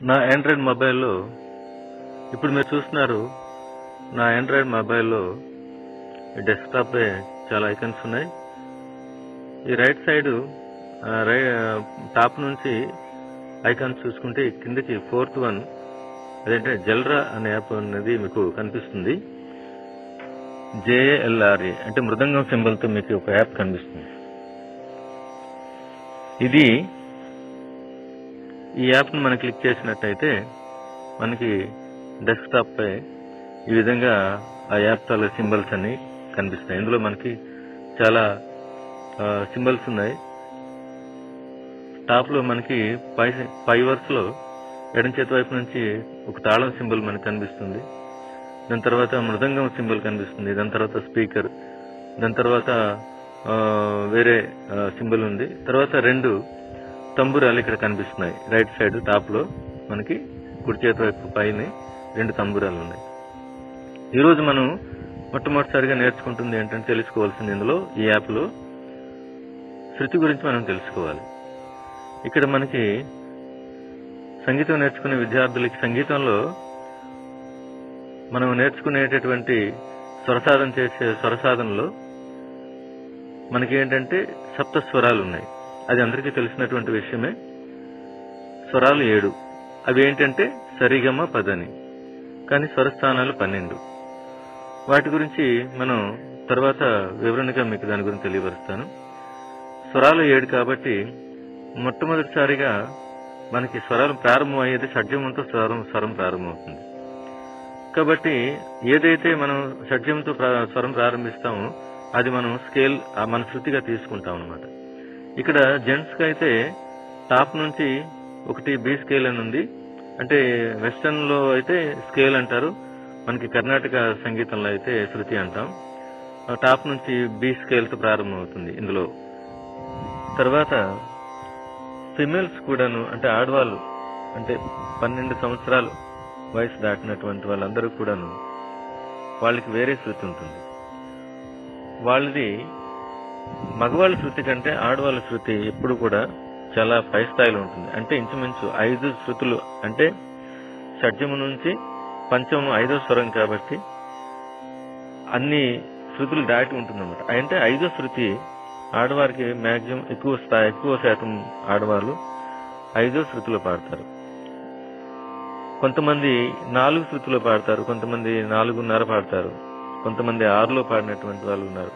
నా ఆండ్రాయిడ్ మొబైల్లో ఇప్పుడు మీరు చూస్తున్నారు నా ఆండ్రాయిడ్ మొబైల్లో డెస్క్టాప్ చాలా ఐకన్స్ ఉన్నాయి ఈ రైట్ సైడ్ ఆ, రై టాప్ నుంచి ఐకాన్స్ చూసుకుంటే కిందకి ఫోర్త్ వన్ అదేంటే జల్రా అనే యాప్ అనేది మీకు కనిపిస్తుంది జేఏఎల్ఆర్ఏ అంటే మృదంగం సింబల్ తో మీకు ఒక యాప్ కనిపిస్తుంది ఇది ఈ యాప్ ను మనం క్లిక్ చేసినట్టయితే మనకి డెస్క్టాప్ పై ఈ విధంగా ఆ యాప్ తాలూ సింబల్స్ అన్ని కనిపిస్తాయి ఇందులో మనకి చాలా సింబల్స్ ఉన్నాయి టాప్ లో మనకి పై పై వరుస లో ఎడం చేతి వైపు నుంచి ఒక తాళం సింబల్ మనకు కనిపిస్తుంది దాని తర్వాత మృదంగం సింబల్ కనిపిస్తుంది దాని తర్వాత స్పీకర్ దాని తర్వాత ఆ, వేరే సింబల్ ఉంది తర్వాత రెండు తంబురాలు ఇక్కడ కనిపిస్తున్నాయి రైట్ సైడ్ టాప్ లో మనకి కుడి చేతి వైపు పైన రెండు తంబురాలు ఉన్నాయి ఈ రోజు మనం మొట్టమొదటిసారిగా నేర్చుకుంటుంది ఏంటంటే తెలుసుకోవాల్సింది ఇందులో ఈ యాప్ లో శృతి గురించి మనం తెలుసుకోవాలి ఇక్కడ మనకి సంగీతం నేర్చుకునే విద్యార్థులకి సంగీతంలో మనం నేర్చుకునేటటువంటి స్వరసాధన చేసే స్వరసాధనలో మనకి ఏంటంటే సప్త స్వరాలు ఉన్నాయి అది అందరికీ తెలిసినటువంటి విషయమే స్వరాలు ఏడు అవి ఏంటంటే సరిగమ పదని కానీ స్వరస్థానాలు పన్నెండు వాటి గురించి మనం తర్వాత వివరణగా మీకు దాని గురించి తెలియపరుస్తాను స్వరాలు ఏడు కాబట్టి మొట్టమొదటిసారిగా మనకి స్వరాలు ప్రారంభం అయ్యేది షడ్జమంతో స్వరం స్వరం ప్రారంభమవుతుంది కాబట్టి ఏదైతే మనం షడ్జంతో ప్రా- స్వరం ప్రారంభిస్తామో అది మనం స్కేల్ ఆ మన శృతిగా తీసుకుంటాం అనమాట ఇక్కడ జెంట్స్ కి అయితే టాప్ నుంచి ఒకటి బి స్కేల్ అని ఉంది అంటే వెస్టర్న్ లో అయితే స్కేల్ అంటారు మనకి కర్ణాటక సంగీతంలో అయితే శృతి అంటాం ఆ టాప్ నుంచి బి స్కేల్ తో ప్రారంభమవుతుంది ఇందులో తర్వాత ఫిమేల్స్ కూడాను అంటే ఆడవాళ్ళు అంటే పన్నెండు సంవత్సరాలు వయసు దాటినటువంటి వాళ్ళందరూ కూడాను వాళ్ళకి వేరే శృతి ఉంటుంది వాళ్ళది మగవాళ్ళ శృతి కంటే ఆడవాళ్ళ శృతి ఎప్పుడు కూడా చాలా పై స్థాయిలో ఉంటుంది అంటే ఇంచుమించు ఐదు శృతులు అంటే షడ్జము నుంచి పంచము ఐదో స్వరం కాబట్టి అన్ని శృతులు దాటి ఉంటుందన్నమాట అంటే ఐదో శృతి ఆడవారికి మాక్సిమం ఎక్కువ స్థాయి ఎక్కువ శాతం ఆడవాళ్ళు ఐదో శృతిలో పాడతారు కొంతమంది నాలుగు శృతిలో పాడతారు కొంతమంది నాలుగున్నర పాడతారు కొంతమంది ఆరులో పాడినటువంటి వాళ్ళు ఉన్నారు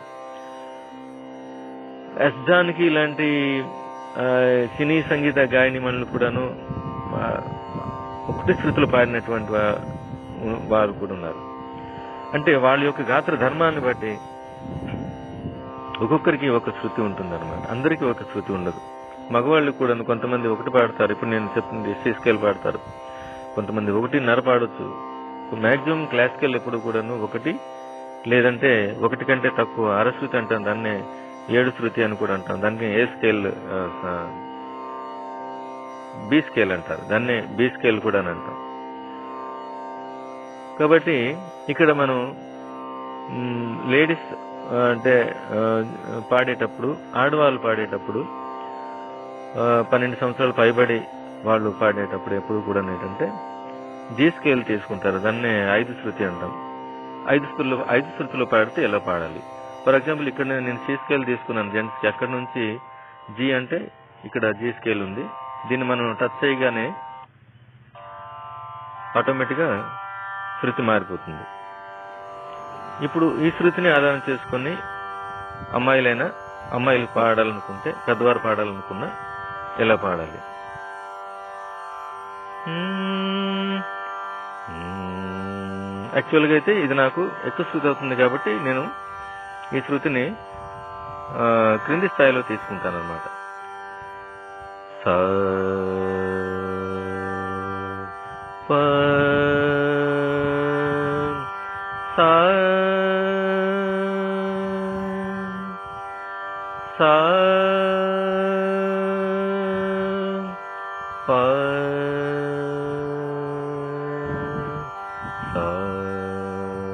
ఎస్ జానకి ఇలాంటి ఆ, సినీ సంగీత గాయని మనులు కూడాను ఆ, ఒకటి శృతులు పాడినటువంటి వా- వారు కూడా ఉన్నారు అంటే వాళ్ళ యొక్క గాత్ర ధర్మాన్ని బట్టి ఒక్కొక్కరికి ఒక శృతి ఉంటుంది అనమాట అందరికీ ఒక శృతి ఉండదు మగవాళ్ళు కూడా కొంతమంది ఒకటి పాడతారు ఇప్పుడు నేను చెప్తుంది ఎస్సీ స్కేల్ పాడతారు కొంతమంది ఒకటిన్నర పాడొచ్చు మాక్సిమం క్లాసికల్ ఎప్పుడు కూడాను ఒకటి లేదంటే ఒకటి కంటే తక్కువ అరశృతి అంటాం దాన్ని ఏడు శృతి అని కూడా అంటాం దాన్ని ఏ స్కేల్ బి స్కేల్ అంటారు దాన్ని బి స్కేల్ కూడా అని అంటాం కాబట్టి ఇక్కడ మనం లేడీస్ అంటే ఆ, పాడేటప్పుడు ఆడవాళ్ళు పాడేటప్పుడు ఆ, పన్నెండు సంవత్సరాలు పైబడి వాళ్ళు పాడేటప్పుడు ఎప్పుడు కూడా ఏంటంటే జీ స్కేల్ తీసుకుంటారు దాన్ని ఐదు శృతి అంటాం ఐదు శృతులు ఐదు శృతులు పాడితే ఎలా పాడాలి ఫర్ ఎగ్జాంపుల్ ఇక్కడ నేను సి స్కేల్ తీసుకున్నాను జెంట్స్ కి అక్కడ నుంచి జీ అంటే ఇక్కడ జీ స్కేల్ ఉంది దీన్ని మనం టచ్ చేయగానే ఆటోమేటిక్ గా శృతి మారిపోతుంది ఇప్పుడు ఈ శృతిని ఆధారం చేసుకొని అమ్మాయిలైనా అమ్మాయిలు పాడాలనుకుంటే పెద్దవారు పాడాలనుకున్నా ఎలా పాడాలి యాక్చువల్ గా అయితే ఇది నాకు ఎక్కువ శృతి అవుతుంది కాబట్టి నేను ఈ శృతిని ఆ, క్రింది స్థాయిలో తీసుకుంటాను అనమాట సా సా ప సా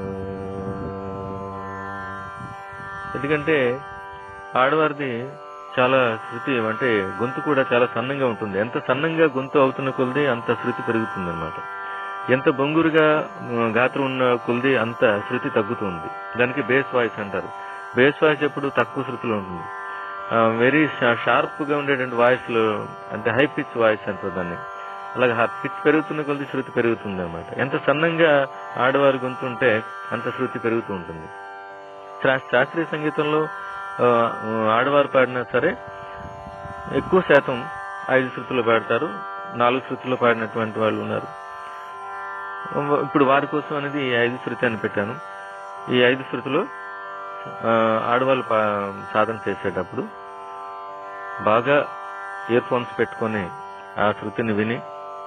ఎందుకంటే ఆడవారిది చాలా శృతి అంటే గొంతు కూడా చాలా సన్నంగా ఉంటుంది ఎంత సన్నంగా గొంతు అవుతున్న కొలది అంత శృతి పెరుగుతుంది అనమాట ఎంత బొంగురుగా ఉమ్, గాత్రం ఉన్న కొలది అంత శృతి తగ్గుతుంది దానికి బేస్ వాయిస్ అంటారు బేస్ వాయిస్ ఎప్పుడు తక్కువ శృతిలో ఉంటుంది వెరీ షార్ప్ గా ఉండేటువంటి వాయిస్ లో అంటే హై పిచ్ వాయిస్ అంటారు దాన్ని అలాగే పిచ్ పెరుగుతున్న కొలది శృతి పెరుగుతుంది అనమాట ఎంత సన్నంగా ఆడవారి గొంతు ఉంటే అంత శృతి పెరుగుతూ ఉంటుంది శా- శాస్త్రీయ సంగీతంలో ఆ, ఆడవారు పాడినా సరే ఎక్కువ శాతం ఐదు శృతులు పాడతారు నాలుగు శృతులు పాడినటువంటి వాళ్ళు ఉన్నారు ఇప్పుడు వారి కోసం అనేది ఈ ఐదు శృతి అని పెట్టాను ఈ ఐదు శృతులు ఆ, ఆడవాళ్ళు పా- సాధన చేసేటప్పుడు బాగా ఇయర్ ఫోన్స్ పెట్టుకొని ఆ శృతిని విని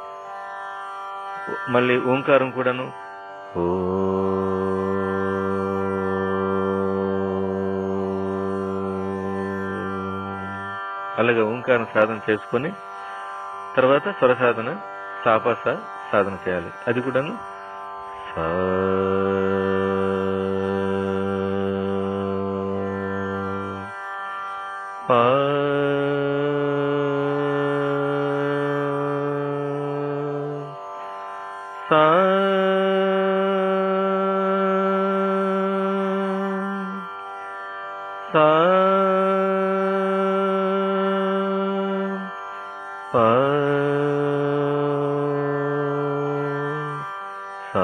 మళ్ళీ ఓంకారం కూడాను ఓ అలాగే ఓంకారం సాధన చేసుకొని తర్వాత స్వర సాధన సాపాస సాధన చేయాలి అది కూడాను సా పా సా సా పా సా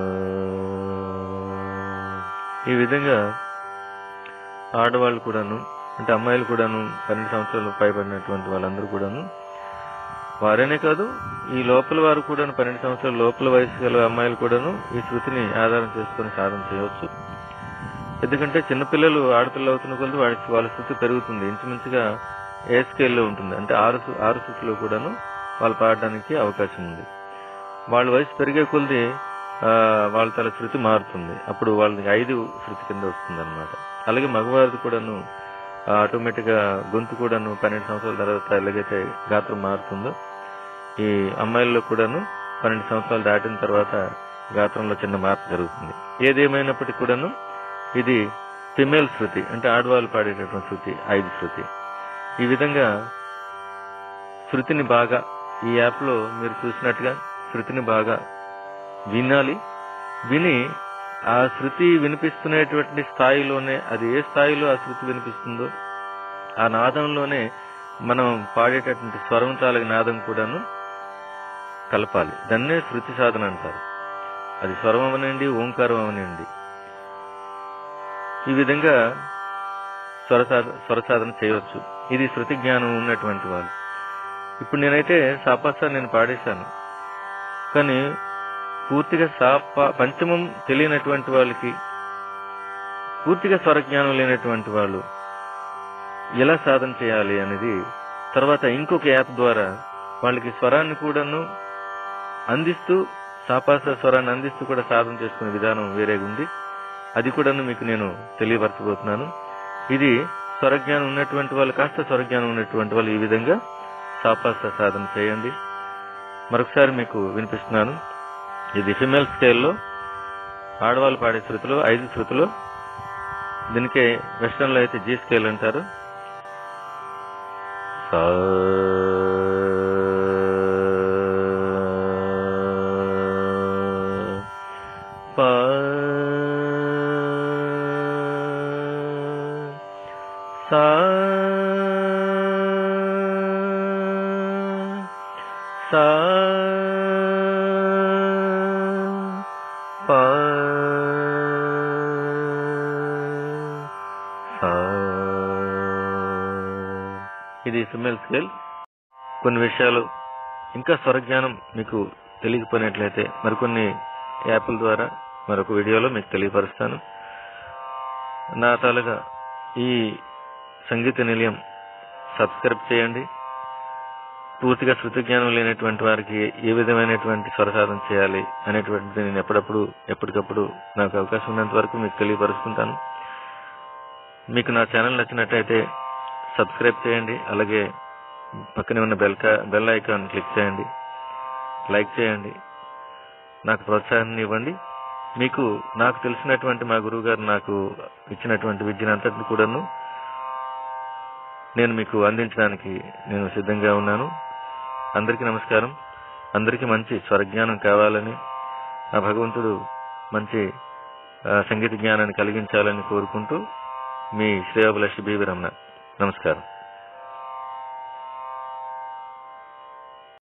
ఈ విధంగా ఆడవాళ్ళు కూడాను అంటే అమ్మాయిలు కూడాను పన్నెండు సంవత్సరాలు పైబడినటువంటి వాళ్ళందరూ కూడాను వారేనే కాదు ఈ లోపల వారు కూడాను పన్నెండు సంవత్సరాల లోపల వయసు గల అమ్మాయిలు కూడాను ఈ శృతిని ఆధారం చేసుకొని సాధన చేయవచ్చు ఎందుకంటే చిన్నపిల్లలు ఆడపిల్లలు అవుతున్న కొద్ది వాడి వాళ్ళ స్థితి పెరుగుతుంది ఇంచుమించుగా ఏ స్కేల్లో ఉంటుంది అంటే ఆరు సు- ఆరు స్థితిలో కూడాను వాళ్ళు పాడడానికి అవకాశం ఉంది వాళ్ళ వయసు పెరిగే కొద్ది ఆ, వాళ్ళ తల శృతి మారుతుంది అప్పుడు వాళ్ళకి ఐదు శృతి కింద వస్తుంది అనమాట అలాగే మగవారిది కూడాను ఆటోమేటిక్ గా గొంతు కూడాను పన్నెండు సంవత్సరాల తర్వాత ఎలాగైతే గాత్రం మారుతుందో ఈ అమ్మాయిల్లో కూడాను పన్నెండు సంవత్సరాలు దాటిన తర్వాత గాత్రంలో చిన్న మార్పు జరుగుతుంది ఏదేమైనప్పటికీ కూడాను ఇది ఫిమేల్ శృతి అంటే ఆడవాళ్ళు పాడేటటువంటి శృతి ఐదు శృతి ఈ విధంగా శృతిని బాగా ఈ యాప్ లో మీరు చూసినట్టుగా శృతిని బాగా వినాలి విని ఆ శృతి వినిపిస్తున్నటువంటి స్థాయిలోనే అది ఏ స్థాయిలో ఆ శృతి వినిపిస్తుందో ఆ నాదంలోనే మనం పాడేటటువంటి స్వరం తాలకి నాదం కూడాను కలపాలి దాన్నే శృతి సాధన అంటారు అది స్వరం అవనండి ఓంకారం అవనండి ఈ విధంగా స్వర సాధ- స్వర సాధన చేయవచ్చు ఇది శృతి జ్ఞానం ఉన్నటువంటి వాళ్ళు ఇప్పుడు నేనైతే సాపాస నేను పాడేశాను కానీ పూర్తిగా సాప పంచమం తెలియనటువంటి వాళ్ళకి పూర్తిగా స్వర జ్ఞానం లేనటువంటి వాళ్ళు ఎలా సాధన చేయాలి అనేది తర్వాత ఇంకొక యాప్ ద్వారా వాళ్ళకి స్వరాన్ని కూడాను అందిస్తూ సాపాస స్వరాన్ని అందిస్తూ కూడా సాధన చేసుకునే విధానం వేరేగా ఉంది అది కూడాను మీకు నేను తెలియపరచబోతున్నాను ఇది స్వరజ్ఞానం ఉన్నటువంటి వాళ్ళు కాస్త స్వరజ్ఞానం ఉన్నటువంటి వాళ్ళు ఈ విధంగా సాపాస సాధన చేయండి మరొకసారి మీకు వినిపిస్తున్నాను ఇది ఫిమేల్ స్కేల్లో ఆడవాళ్ళు పాడే శృతులు ఐదు శృతులు దీనికే వెస్టర్న్ లో అయితే జీ స్కేల్ అంటారు సా పా సా సా పా సా ఇది ఫిమేల్ స్కేల్ కొన్ని విషయాలు ఇంకా స్వరజ్ఞానం మీకు తెలియకపోయినట్లయితే మరికొన్ని యాప్ల ద్వారా మరొక వీడియోలో మీకు తెలియపరుస్తాను నా తాలుగా ఈ సంగీత నిలయం సబ్స్క్రైబ్ చేయండి పూర్తిగా శృతి జ్ఞానం లేనటువంటి వారికి ఏ విధమైనటువంటి స్వరసాధన చేయాలి అనేటువంటిది నేను ఎప్పుడప్పుడు ఎప్పటికప్పుడు నాకు అవకాశం ఉన్నంత వరకు మీకు తెలియపరుస్తుంటాను మీకు నా ఛానల్ నచ్చినట్టయితే సబ్స్క్రైబ్ చేయండి అలాగే పక్కనే ఉన్న బెల్ కా- బెల్ ఐకాన్ క్లిక్ చేయండి లైక్ చేయండి నాకు ప్రోత్సాహాన్ని ఇవ్వండి మీకు నాకు తెలిసినటువంటి మా గురువు గారు నాకు ఇచ్చినటువంటి విద్యను అంతటిని కూడాను నేను మీకు అందించడానికి నేను సిద్ధంగా ఉన్నాను అందరికీ నమస్కారం అందరికీ మంచి స్వరజ్ఞానం కావాలని ఆ భగవంతుడు మంచి ఆ, సంగీత జ్ఞానాన్ని కలిగించాలని కోరుకుంటూ మీ శ్రేయోభిలాషి బీవి రమణ నమస్కారం